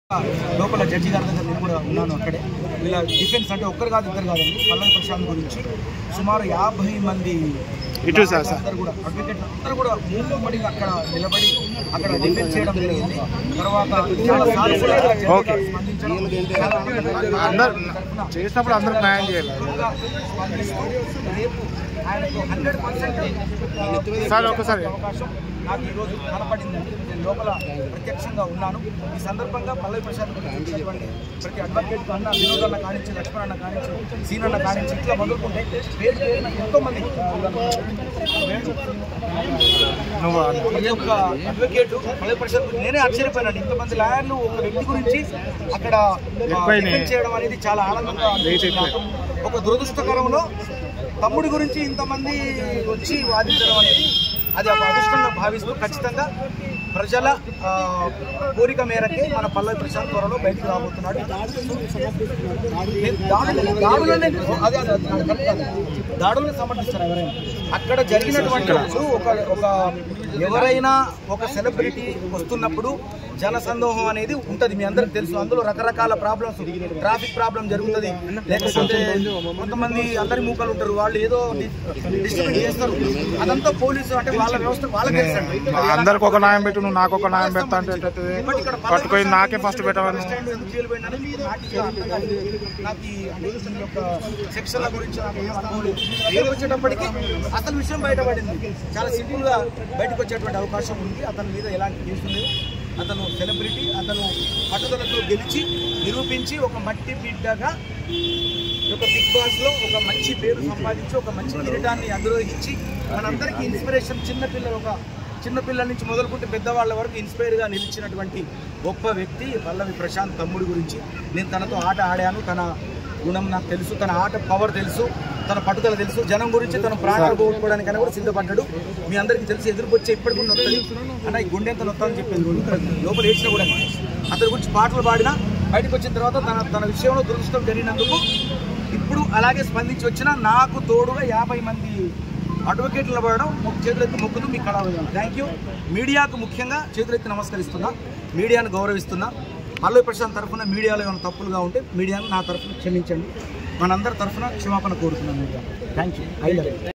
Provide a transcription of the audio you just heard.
లోపల జడ్జి గారి దగ్గర నేను కూడా ఉన్నాను అక్కడే వీళ్ళ డిఫెన్స్ అంటే ఒక్కరు కాదు ఇద్దరు కాదండి పల్లవి ప్రశాంత్ గురించి సుమారు యాభై మంది ఇటు సార్, సార్. అందరూ కూడా అడ్వకేట్ అందరూ కూడా మూకుపడి అక్కడ నిలబడి అక్కడ డిఫెన్స్ చేయడం జరిగింది తర్వాత చాలా సానుకూలంగా జడ్జి ఓకే. గారు స్పందించడం, చాలా అందరు తరఫున చేసినప్పుడు అందరూ న్యాయం చేయాలి త్వరగా స్పందిస్తూ రేపు ఆయనకు హండ్రెడ్ పర్సెంట్ సార్, ఒకసారి. అవకాశం నాకు ఈరోజు కనపడిందండి నేను లోపల ప్రత్యక్షంగా ఉన్నాను ఈ సందర్భంగా పల్లవి ప్రశాంత్ గురించి వచ్చినటువంటి ప్రతి అడ్వకేట్ అన్న వినోద్ అన్న కానించి లక్ష్మణ్ అన్న కానించి సీన్ అన్న కానించి ఇట్లా మొదలుకుంటే పేరు పేరున ఎంతో మంది నువ్వు ప్రతి ఒక్క అడ్వకేట్ పల్లవి ప్రశాంత్ గురించి నేనే ఆశ్చర్యపోయాను ఇంతమంది లాయర్లు ఒక వ్యక్తి గురించి అక్కడ ఆ, ఎక్కువైనాయి. defend చేయడం అనేది చాలా ఆనందంగా అనిపించింది నాకు. ఒక దురదృష్టకరంలో తమ్ముడి గురించి ఇంతమంది వచ్చి వాదించడం అనేది అది ఒక అదృష్టంగా భావిస్తూ ఖచ్చితంగా ప్రజల ఆ, కోరిక మేరకే మన పల్లవి ప్రశాంత్ త్వరలో బయటికి రాబోతున్నాడు మీరు దాడులు దాడులనే అదే అదే అదే, కరెక్ట్ కాదు. దాడులను సమర్థిస్తారు ఎవరైనా అక్కడ జరిగినటువంటి ఇప్పుడు ఒక ఒక ఎవరైనా ఒక సెలబ్రిటీ వస్తున్నప్పుడు జనసందోహం అనేది ఉంటది మీ అందరికి తెలుసు అందులో రకరకాల ప్రాబ్లమ్స్ ట్రాఫిక్ ప్రాబ్లం జరుగుతుంది లేకపోతే కొంతమంది అందరి మూకలు ఉంటారు వాళ్ళు ఏదో డిస్ట్రిబ్యూట్ చేస్తారు అదంతా పోలీసు అంటే వాళ్ళ వ్యవస్థ వాళ్ళకి తెలుసు అండి. అందరికి ఒక న్యాయం పెట్టు నువ్వు నాకు ఒక న్యాయం పెడతా అంటే ఎట్లయితది? బట్ ఇక్కడ పట్టుకొని నాకే ఫస్ట్ పెట్టమని స్టాండ్ ఎందుకు జైలు పోయినానని నాకు ఇక అర్థం కాలేదు. నాకు ఈ అంటే ఈ యొక్క సెక్షన్ల గురించి నాకు ఏం అనుభవం లేదు. జైలుకి వచ్చేటప్పటికి అసలు విషయం బయటపడింది చాలా సింపుల్ గా బయటకు వచ్చేటువంటి అవకాశం ఉంది అతని మీద ఎలాంటి కేసు లేదు అతను సెలబ్రిటీ అతను పట్టుదలతో గెలిచి నిరూపించి ఒక మట్టి బిడ్డగా ఈ యొక్క బిగ్ బాస్ లో ఒక మంచి పేరు సంపాదించి ఒక మంచి కిరీటాన్ని అధిరోహించి మనందరికీ ఇన్స్పిరేషన్ చిన్న పిల్లలు ఒక చిన్న పిల్లల నుంచి మొదలుకుంటే పెద్దవాళ్ళ వరకు ఇన్స్పైర్గా నిలిచినటువంటి గొప్ప వ్యక్తి పల్లవి ప్రశాంత్ తమ్ముడి గురించి నేను తనతో ఆట ఆడాను తన గుణం నాకు తెలుసు తన ఆట పవర్ తెలుసు తన పట్టుదల తెలుసు జనం గురించి తన ప్రాణాలు పోగొట్టుకోవడానికైనా కూడా సిద్ధపడ్డాడు మీ అందరికీ తెలిసి ఎదురుకొచ్చే ఇప్పటికి కూడా వస్తుంది అన్న ఈ గుండె ఎంత నొత్తాలని చెప్పింది లోపల ఏడ్చిన కూడా అతని గురించి పాటలు పాడినా బయటకు వచ్చిన తర్వాత తన తన విషయంలో దురదృష్టం జరిగినందుకు ఇప్పుడు అలాగే స్పందించి వచ్చిన నాకు తోడుగా యాభై మంది అడ్వకేట్లు పడడం చేతులెత్తి మొక్కుతూ మీకు కళ థ్యాంక్ యూ మీడియాకు ముఖ్యంగా చేతులెత్తి నమస్కరిస్తున్నా మీడియాను గౌరవిస్తున్నా పల్లవి ప్రశాంత్ తరఫున మీడియాలో ఏమైనా తప్పులుగా ఉంటే మీడియాను నా తరఫున క్షమించండి మనందరి తరఫున క్షమాపణ కోరుతున్నాను media thank you I love